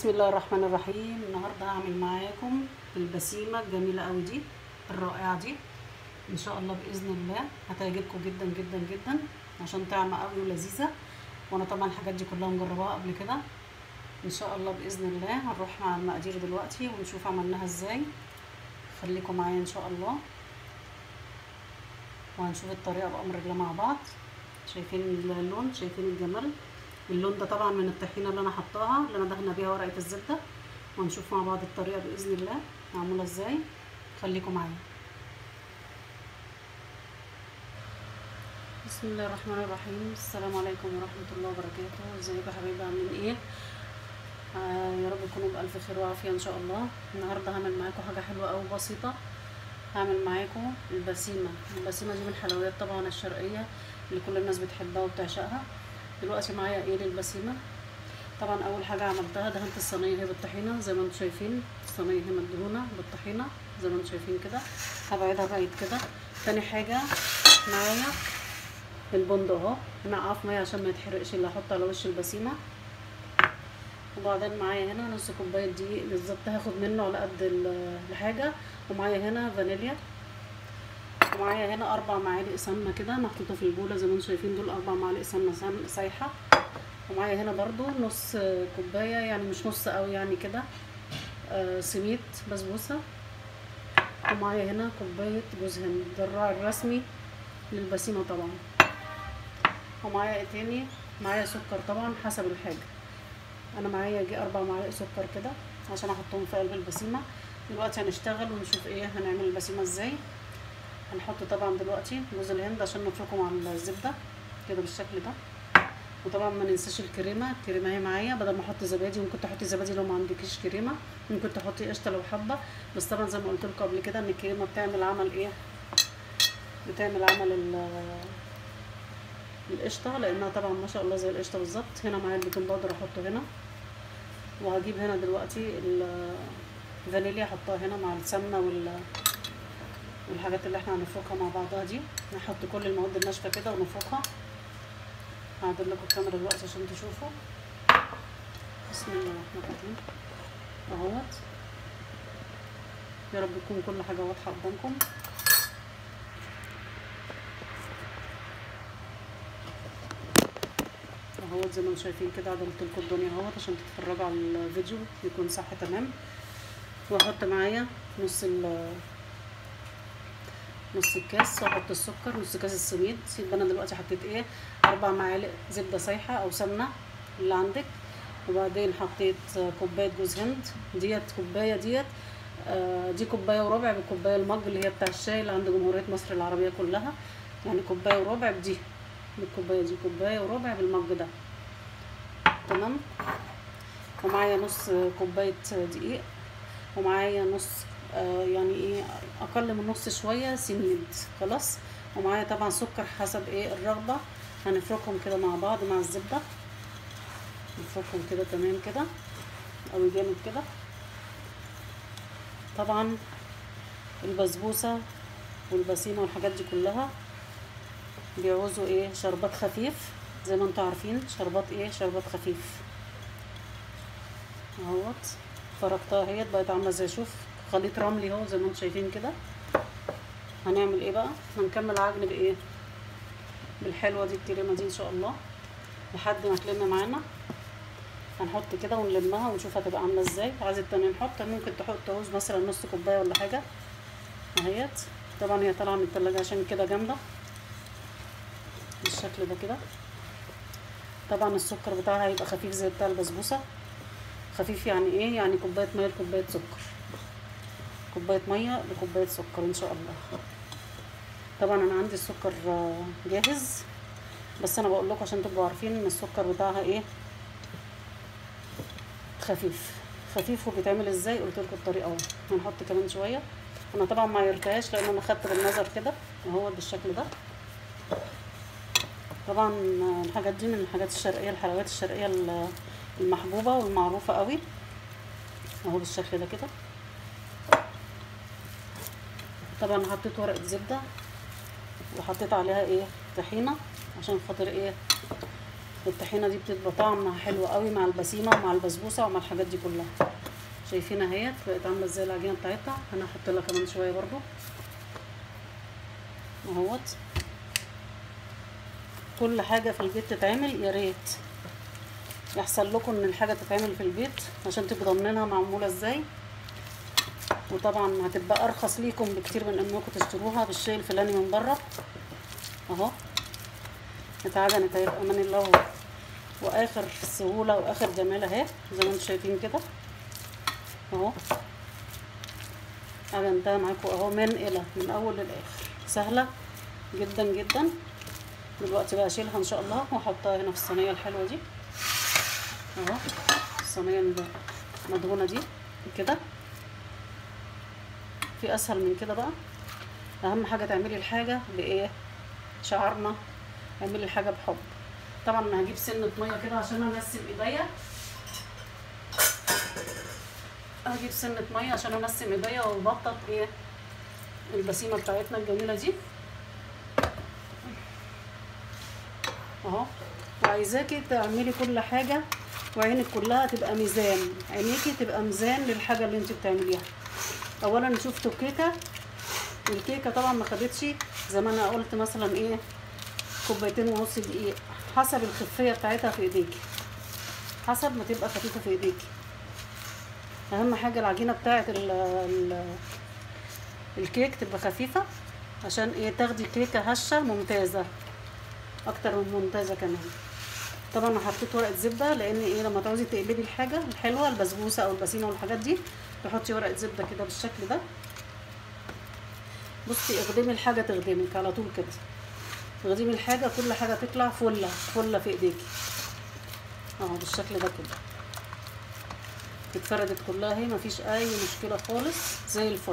بسم الله الرحمن الرحيم النهارده هعمل معاكم البسيمه الجميله قوي دي الرائعه دي ان شاء الله باذن الله هتعجبكم جدا جدا جدا عشان طعمه قوي ولذيذه وانا طبعا الحاجات دي كلها مجرباها قبل كده ان شاء الله باذن الله هنروح مع المقادير دلوقتي ونشوف عملناها ازاي خليكم معايا ان شاء الله وهنشوف الطريقه بامر الله مع بعض شايفين اللون شايفين الجمال اللون ده طبعا من الطحينه اللي انا حطاها اللي انا دهنه بيها ورقه الزبده وهنشوف مع بعض الطريقه باذن الله معموله ازاي خليكم معايا بسم الله الرحمن الرحيم السلام عليكم ورحمه الله وبركاته ازيكم يا حبايبي عاملين ايه آه يا رب تكونوا بالف خير وعافيه ان شاء الله النهارده هعمل معاكم حاجه حلوه قوي بسيطه هعمل معاكم البسيمه البسيمه دي من الحلويات طبعا الشرقيه اللي كل الناس بتحبها وبتعشقها دلوقتي معايا ايه للبسيمه طبعا اول حاجه عملتها دهنت الصينيه هي بالطحينه زي ما انتم شايفين الصينيه هي مدهونه بالطحينه زي ما انتم شايفين كده هبعدها بعيد كده تاني حاجه معايا البندق اهو نقعه في ميه عشان ما يتحرقش اللي هحطه على وش البسيمه وبعدين معايا هنا نص كوبايه دقيق بالظبط هاخد منه على قد الحاجه ومعايا هنا فانيليا ومعايا هنا اربع معالق سمنه كده محطوطه في البوله زي ما انتم شايفين دول اربع معالق سمنه سايحه ومعايا هنا برضو نص كوبايه يعني مش نص قوي يعني كده آه سميد بسبوسه ومعايا هنا كوبايه جوز هند ده الراعي الرسمي للبسيمه طبعا ومعايا ايه تاني معايا سكر طبعا حسب الحاجه انا معايا جي اربع معالق سكر كده عشان احطهم في قلب البسيمه دلوقتي هنشتغل ونشوف ايه هنعمل البسيمه ازاي هنحط طبعا دلوقتي جوز الهند عشان نفركه مع الزبده كده بالشكل ده وطبعا ما ننساش الكريمه الكريمه اهي معايا بدل ما احط زبادي ممكن تحطي زبادي لو ما عندكيش كريمه ممكن تحطي قشطه لو حابه بس طبعا زي ما قلت لكم قبل كده ان الكريمه بتعمل عمل ايه بتعمل عمل القشطه لانها طبعا ما شاء الله زي القشطه بالظبط هنا معايا البيكنج باودر احطه هنا وهجيب هنا دلوقتي الفانيليا احطها هنا مع السمنه وال والحاجات اللي احنا هنفركها مع بعضها دي نحط كل المواد الناشفه كده ونفركها هعدل لكم الكاميرا دلوقتي عشان تشوفوا بسم الله الرحمن الرحيم اهوت يا رب تكون كل حاجه واضحه قدامكم اهوت زي ما انتم شايفين كده عدلت لكم الدنيا اهوت عشان تتفرجوا على الفيديو يكون صح تمام واحط معايا نص ال نص الكاس واحط السكر نص كاس السميد يبقى انا دلوقتي حطيت ايه اربع معالق زبده سايحه او سمنه اللي عندك وبعدين حطيت كوبايه جوز هند ديت كوبايه ديت آه دي كوبايه وربع بالكوبايه المج اللي هي بتاع الشاي اللي عند جمهوريه مصر العربيه كلها يعني كوبايه وربع بدي بالكوبايه دي كوبايه وربع بالمج ده تمام ومعايا نص كوبايه دقيق ومعايا نص آه يعني ايه اقل من نص شويه سميد خلاص ومعايا طبعا سكر حسب ايه الرغبه هنفركهم كده مع بعض مع الزبده نفركهم كده تمام كده او جامد كده طبعا البسبوسه والبسيمه والحاجات دي كلها بيعوزوا ايه شربات خفيف زي ما انتوا عارفين شربات ايه شربات خفيف اهوت فركتها اهيت بقت عامله زي شوف خليط رملي اهو زي ما انتم شايفين كده هنعمل ايه بقى هنكمل عجن بايه بالحلوه دي الكريمه دي ان شاء الله لحد ما تلم معانا هنحط كده ونلمها ونشوف هتبقى عامله ازاي عايز التاني نحط ممكن تحط تعوز مثلا نص كوبايه ولا حاجه اهيت طبعا هي طالعه من التلاجة عشان كده جامده بالشكل ده كده طبعا السكر بتاعها هيبقى خفيف زي بتاع البسبوسه خفيف يعني ايه يعني كوبايه ميه لكوبايه سكر كوبايه ميه لكوبايه سكر ان شاء الله طبعا انا عندي السكر جاهز بس انا بقول لكم عشان تبقوا عارفين ان السكر بتاعها ايه خفيف خفيف وبيتعمل ازاي قلت لكم الطريقه اهو هنحط كمان شويه انا طبعا ما عيرتهاش لان انا خدت بالنظر كده اهو بالشكل ده طبعا الحاجات دي من الحاجات الشرقيه الحلويات الشرقيه المحبوبه والمعروفه قوي اهو بالشكل ده كده طبعا حطيت ورقه زبده وحطيت عليها ايه طحينه عشان خاطر ايه الطحينه دي بتبقى طعمها حلو قوي مع البسيمه ومع البسبوسه ومع الحاجات دي كلها شايفين اهيت بقت عامله ازاي العجينه بتاعتها انا هحط لها كمان شويه برضو اهوت كل حاجه في البيت تتعمل يا ريت يحصل لكم ان الحاجه تتعمل في البيت عشان تبقوا ضامنينها معموله ازاي وطبعا هتبقى ارخص ليكم بكتير من انكم تشتروها بالشيء الفلاني من بره اهو اتعجنت اهي بامان الله واخر سهوله واخر جمال اهي زي ما انتم شايفين كده اهو عجنتها معاكم اهو من الى من اول للاخر سهله جدا جدا دلوقتي بقى اشيلها ان شاء الله واحطها هنا في الصينيه الحلوه دي اهو الصينيه المدهونه دي كده في اسهل من كده بقى اهم حاجه تعملي الحاجه بايه شعرنا اعملي الحاجه بحب طبعا انا هجيب سنه ميه كده عشان انسم ايديا هجيب سنه ميه عشان انسم ايديا وابطط ايه البسيمه بتاعتنا الجميله دي اهو وعايزاكي تعملي كل حاجه وعينك كلها تبقى ميزان عينيكي تبقى ميزان للحاجه اللي انت بتعمليها اولا شفتوا الكيكه الكيكه طبعا ما خدتش زي ما انا قلت مثلا ايه كوبايتين ونص دقيق حسب الخفيه بتاعتها في ايديكي حسب ما تبقى خفيفه في ايديكي اهم حاجه العجينه بتاعت ال ال الكيك تبقى خفيفه عشان ايه تاخدي كيكه هشه ممتازه اكتر من ممتازه كمان طبعا انا حطيت ورقه زبده لان ايه لما تعوزي تقلبي الحاجه الحلوه البسبوسه او البسيمه والحاجات دي تحطي ورقه زبده كده بالشكل ده بصي اخدمي الحاجه تخدمك على طول كده اخدمي الحاجه كل حاجه تطلع فله فله في ايديكي اهو بالشكل ده كده اتفردت كلها اهي مفيش اي مشكله خالص زي الفل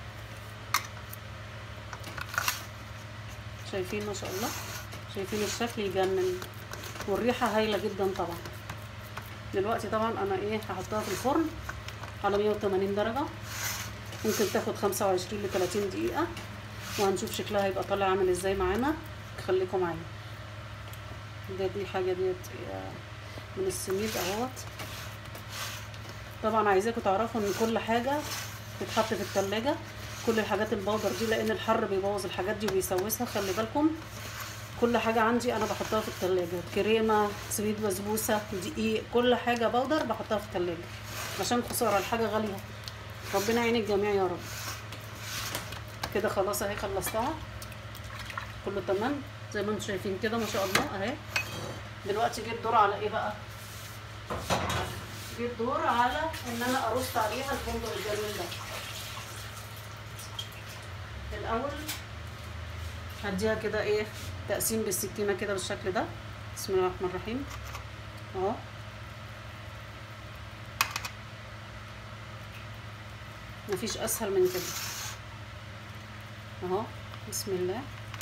شايفين ما شاء الله شايفين الشكل يجنن والريحه هايله جدا طبعا دلوقتي طبعا انا ايه هحطها في الفرن على 180 درجه ممكن تاخد 25 ل 30 دقيقه وهنشوف شكلها هيبقى طالع عامل ازاي معانا خليكم معايا ده دي حاجه ديت من السميد اهوت طبعا عايزاكم تعرفوا ان كل حاجه تتحط في التلاجة كل الحاجات البودر دي لان الحر بيبوظ الحاجات دي وبيسوسها خلي بالكم كل حاجة عندي أنا بحطها في التلاجة كريمة سويت بسبوسة دقيق كل حاجة بودر بحطها في التلاجة عشان خسارة الحاجة غالية ربنا يعين الجميع يا رب كده خلاص اهي خلصتها كله تمام زي ما انتم شايفين كده ما شاء الله اهي دلوقتي جه الدور على ايه بقى جه الدور على ان انا ارص عليها الفندق الجميل ده الاول هديها كده ايه تقسيم بالسكينه كده بالشكل ده بسم الله الرحمن الرحيم اهو مفيش اسهل من كده اهو بسم الله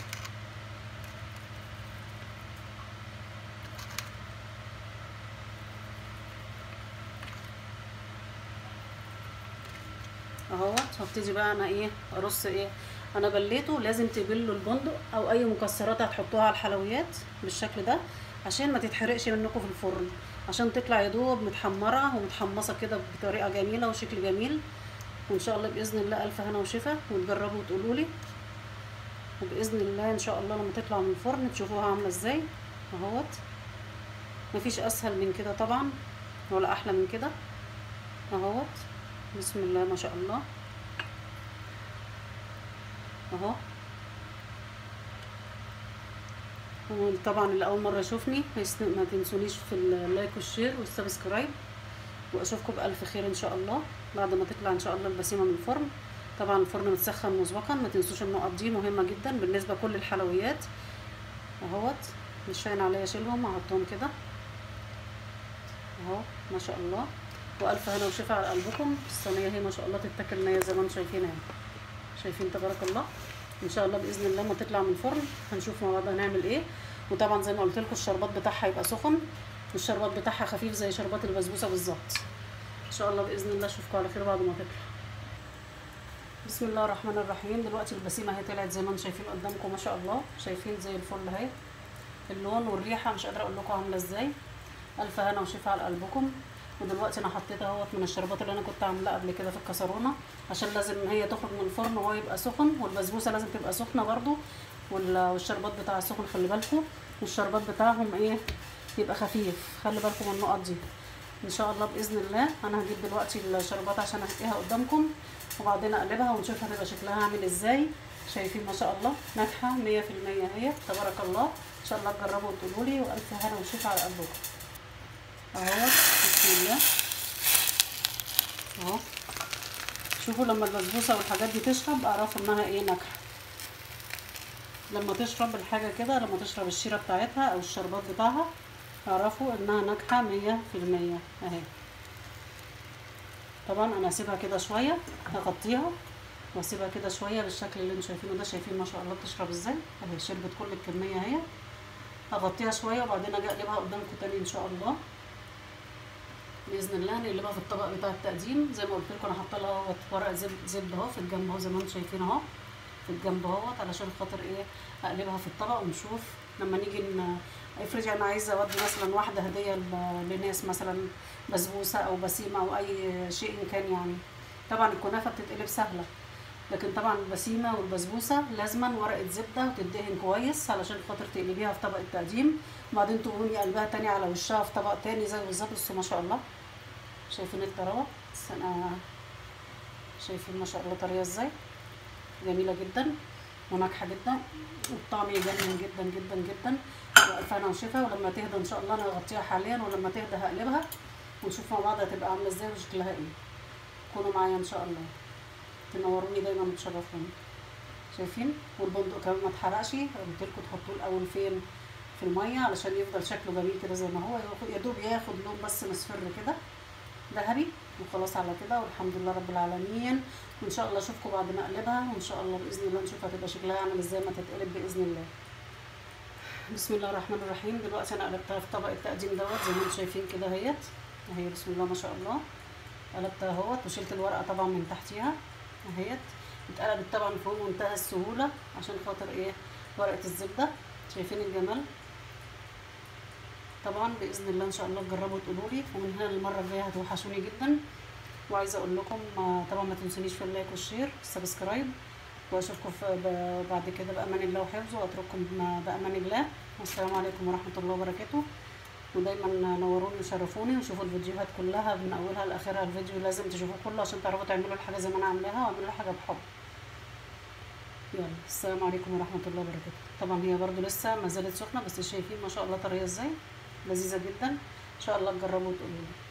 اهوت هبتدي بقى انا ايه ارص ايه انا بليته لازم تبلوا البندق او اي مكسرات هتحطوها على الحلويات بالشكل ده عشان ما تتحرقش منكم في الفرن عشان تطلع يا دوب متحمره ومتحمصه كده بطريقه جميله وشكل جميل وان شاء الله باذن الله الف هنا وشفا وتجربوا وتقولوا لي وباذن الله ان شاء الله لما تطلع من الفرن تشوفوها عامله ازاي اهوت مفيش اسهل من كده طبعا ولا احلى من كده اهوت بسم الله ما شاء الله اهو وطبعا اللي اول مره يشوفني ما تنسونيش في اللايك والشير والسبسكرايب واشوفكم بالف خير ان شاء الله بعد ما تطلع ان شاء الله البسيمه من الفرن طبعا الفرن متسخن مسبقا ما تنسوش النقط دي مهمه جدا بالنسبه لكل الحلويات اهوت مش باين عليا اشيلهم احطهم كده اهو ما شاء الله والف هنا وشفا على قلبكم الصينيه هي ما شاء الله تتاكل نيه زي ما انتم شايفين اهي شايفين تبارك الله ان شاء الله باذن الله لما تطلع من الفرن هنشوف مع بعض هنعمل ايه وطبعا زي ما قلت لكم الشربات بتاعها يبقى سخن والشربات بتاعها خفيف زي شربات البسبوسه بالظبط ان شاء الله باذن الله اشوفكم على خير بعد ما تطلع بسم الله الرحمن الرحيم دلوقتي البسيمه اهي طلعت زي ما انتم شايفين قدامكم ما شاء الله شايفين زي الفل اهي اللون والريحه مش قادره اقول لكم عامله ازاي الف هنا وشفا على قلبكم ودلوقتي انا حطيت اهوت من الشربات اللي انا كنت عاملاها قبل كده في الكسرونه عشان لازم هي تخرج من الفرن وهو يبقى سخن والبسبوسه لازم تبقى سخنه برضو وال- والشربات بتاع السخن خلي بالكم والشربات بتاعهم ايه يبقى خفيف خلي بالكم من النقط دي ان شاء الله باذن الله انا هجيب دلوقتي الشربات عشان احكيها قدامكم وبعدين اقلبها ونشوف هتبقى شكلها عامل ازاي شايفين ما شاء الله ناجحه مية في المية اهي تبارك الله ان شاء الله تجربوا وتقولوا لي والف هنا وشفا على قلبكم اهو بسم الله اهو شوفوا لما البسبوسه والحاجات دي تشرب اعرفوا انها ايه ناجحه لما تشرب الحاجه كده لما تشرب الشيره بتاعتها او الشربات بتاعها اعرفوا انها ناجحه مية في المية اهي طبعا انا هسيبها كده شويه هغطيها واسيبها كده شويه بالشكل اللي انتوا شايفينه ده شايفين ما شاء الله بتشرب ازاي اهي شربت كل الكميه اهي هغطيها شويه وبعدين اجي اقلبها قدامكم تاني ان شاء الله باذن الله نقلبها في الطبق بتاع التقديم زي ما قلت لكم انا حاطه لها اهوت ورق زبد زبده اهو في الجنب اهو زي ما انتم شايفين اهو في الجنب اهوت علشان خاطر ايه اقلبها في الطبق ونشوف لما نيجي ن... افرضي انا عايزه اودي مثلا واحده هديه ل- لناس مثلا بسبوسه او بسيمه او اي شيء إن كان يعني طبعا الكنافه بتتقلب سهله لكن طبعا البسيمه والبسبوسه لازما ورقه زبده وتدهن كويس علشان خاطر تقلبيها في طبق التقديم وبعدين تقومي قلبها تاني على وشها في طبق تاني زي بالظبط بصوا ما شاء الله شايفين الطراوه بس انا شايفين ما شاء الله طريه ازاي جميله جدا وناجحه جدا والطعم يجنن جدا جدا جدا والف هنا وشفا ولما تهدى ان شاء الله انا هغطيها حاليا ولما تهدى هقلبها ونشوف مع بعض هتبقى عامله ازاي وشكلها ايه كونوا معايا ان شاء الله تنوروني دايما وتشرفوني شايفين والبندق كمان ما اتحرقش قلت لكم تحطوه الاول فين في الميه علشان يفضل شكله جميل كده زي ما هو ياخد- يا دوب ياخد لون بس مصفر كده ذهبي وخلاص على كده والحمد لله رب العالمين وان شاء الله اشوفكم بعد ما اقلبها وان شاء الله باذن الله نشوف هتبقى شكلها عامل ازاي ما تتقلب باذن الله بسم الله الرحمن الرحيم دلوقتي انا قلبتها في طبق التقديم دوت زي ما انتم شايفين كده اهيت اهي بسم الله ما شاء الله قلبتها اهوت وشلت الورقه طبعا من تحتيها اهيت اتقلبت طبعا في منتهى السهوله عشان خاطر ايه ورقه الزبده شايفين الجمال طبعا باذن الله ان شاء الله تجربوا وتقولوا لي ومن هنا للمره الجايه هتوحشوني جدا وعايزه اقول لكم آه، طبعا ما تنسونيش في اللايك والشير والسبسكرايب واشوفكم في- ب- بعد كده بامان الله وحفظه واترككم بامان الله والسلام عليكم ورحمه الله وبركاته ودايما نوروني وشرفوني وشوفوا الفيديوهات كلها من اولها لاخرها الفيديو لازم تشوفوه كله عشان تعرفوا تعملوا الحاجه زي ما انا عاملاها واعملوا حاجه بحب يلا السلام عليكم ورحمه الله وبركاته طبعا هي برضو لسه ما زالت سخنه بس شايفين ما شاء الله طريه ازاي لذيذه جدا ان شاء الله تجربوا وتقولوا لي